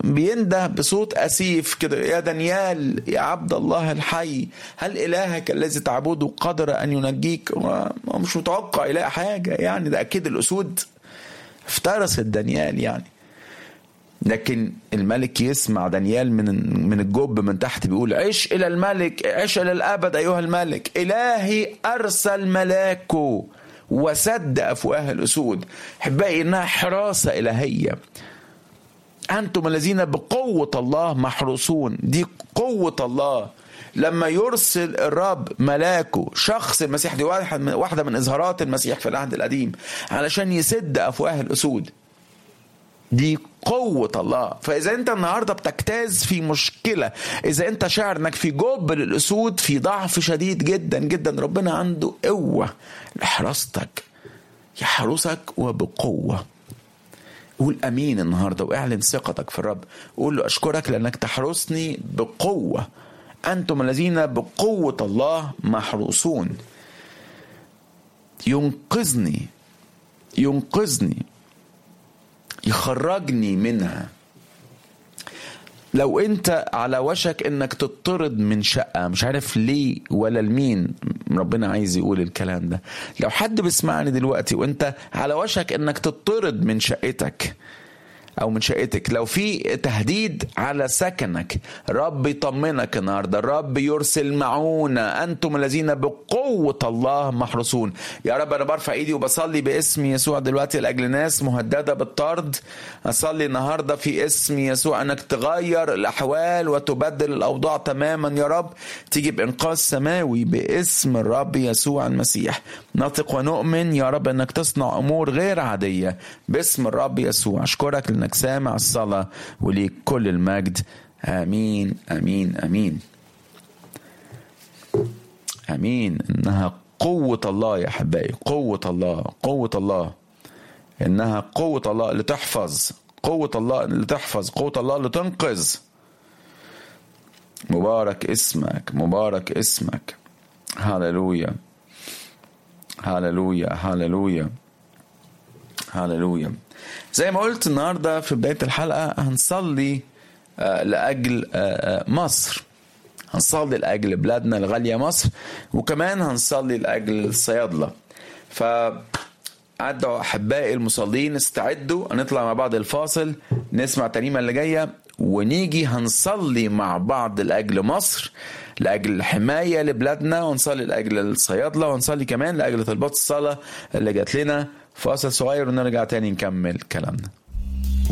بينده بصوت أسيف كده يا دانيال يا عبد الله الحي هل إلهك الذي تعبده قدر أن ينجيك هو مش متوقع يلاقي حاجة يعني ده أكيد الأسود افترست دانيال يعني لكن الملك يسمع دانيال من من الجب من تحت بيقول عش الى الملك عش الى الابد ايها الملك الهي ارسل ملاكه وسد افواه الاسود احبائي انها حراسه الهيه انتم الذين بقوه الله محروسون دي قوه الله لما يرسل الرب ملاكه شخص المسيح دي واحده من اظهارات المسيح في العهد القديم علشان يسد افواه الاسود دي قوة الله فإذا أنت النهاردة بتجتاز في مشكلة إذا أنت شاعر أنك في جب للأسود في ضعف شديد جدا جدا ربنا عنده قوة لحراستك يحرسك وبقوة قول أمين النهاردة واعلن ثقتك في الرب قول له أشكرك لأنك تحرسني بقوة أنتم الذين بقوة الله محروسون ينقذني ينقذني يخرجني منها لو انت على وشك انك تطرد من شقة مش عارف ليه ولا لمين ربنا عايز يقول الكلام ده لو حد بيسمعني دلوقتي وانت على وشك انك تطرد من شقتك او من شقتك لو في تهديد على سكنك رب يطمنك النهارده الرب يرسل معونة انتم الذين بقوة الله محرسون يا رب انا برفع ايدي وبصلي باسم يسوع دلوقتي لاجل ناس مهددة بالطرد اصلي النهارده في اسم يسوع انك تغير الاحوال وتبدل الاوضاع تماما يا رب تيجي بانقاذ سماوي باسم الرب يسوع المسيح نثق ونؤمن يا رب انك تصنع امور غير عادية باسم الرب يسوع اشكرك لانك سامع الصلاة وليك كل المجد امين امين امين امين انها قوة الله يا احبائي قوة الله قوة الله انها قوة الله اللي تحفظ قوة الله اللي تحفظ قوة الله اللي تنقذ مبارك اسمك مبارك اسمك هللويا هللويا هللويا هللويا زي ما قلت النهارده في بدايه الحلقه هنصلي لاجل مصر هنصلي لاجل بلادنا الغاليه مصر وكمان هنصلي لاجل الصيادله ف أدعو أحبائي المصلين استعدوا هنطلع مع بعض الفاصل نسمع الترنيمة اللي جاية ونيجي هنصلي مع بعض لأجل مصر لأجل الحماية لبلادنا ونصلي لأجل الصيادلة ونصلي كمان لأجل طلبات الصلاة اللي جات لنا فاصل صغير ونرجع تاني نكمل كلامنا